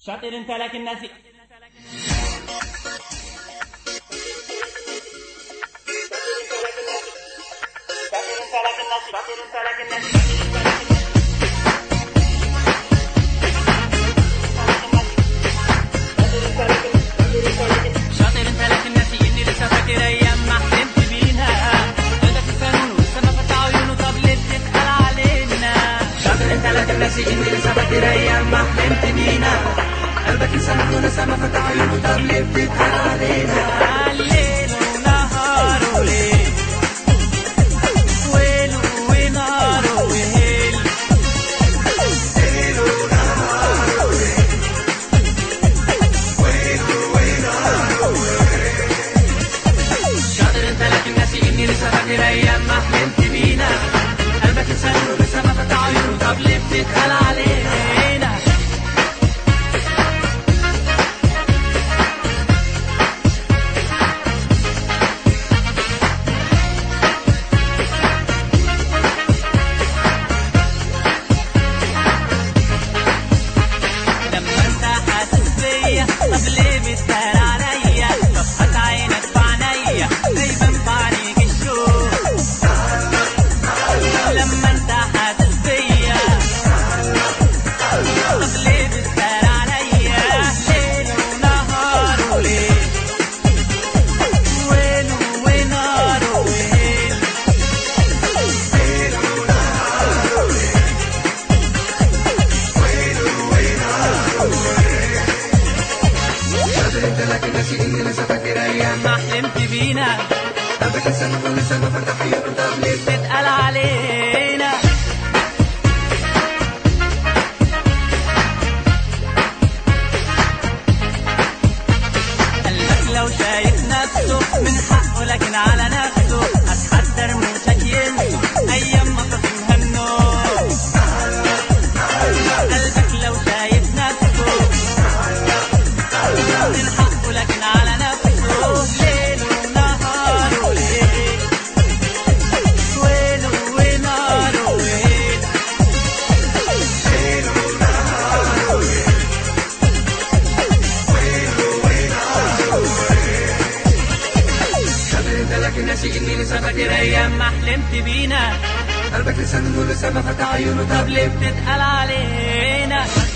شاطر انت لكن ناسي شاطر انت لكن ناسي اني لسه فاكر ايام ما حلمت بيها عندك القانون ولسه ما فتح عيونه طب ليه بتسأل علينا شاطر انت لكن ناسي اني لسه فاكر ايام ما حلمت بينا قلبك لسه محنون لسه ما فتح عيونه طب ليه بتتقال علينا الليل ونهار وليل ويل ونهار وهيل شاطر انت لكن ناسي اني لسه فاكر ايام ما حلمت بينا قلبك لسه محنون لسه ما فتح عيونه طب ليه بتتقال علينا لما انت حاسس بيا طب ليه بتسهر عليا طب هات عينك في عينيا دايما في عينيك الشوق لما انت حاسس بيا طب ليه بتسهر عليا ليل ونهار وليل ويل ونهار وهيل شاطر انت لكن ناسي اني لسه فاكر ايام ما حلمت بينا قلبك لسه محنون لسه ما فتح عيونه طب ليه تتقال علينا قلبك لو شايف نفسه من حقه لكن على نفسه هتحذر من شك ينسوا ايام ما تصيبها النوم قلبك لو شايف نفسه من حقه لكن على نفسه ليل ونهار وليل ويل ونهار ويل شاطر انت لكن ناسي اني لسه فاكر ايام ما حلمت بينا قلبك لسه محنون لسه ما فتح عيونه طب طب ليه بتتقال علينا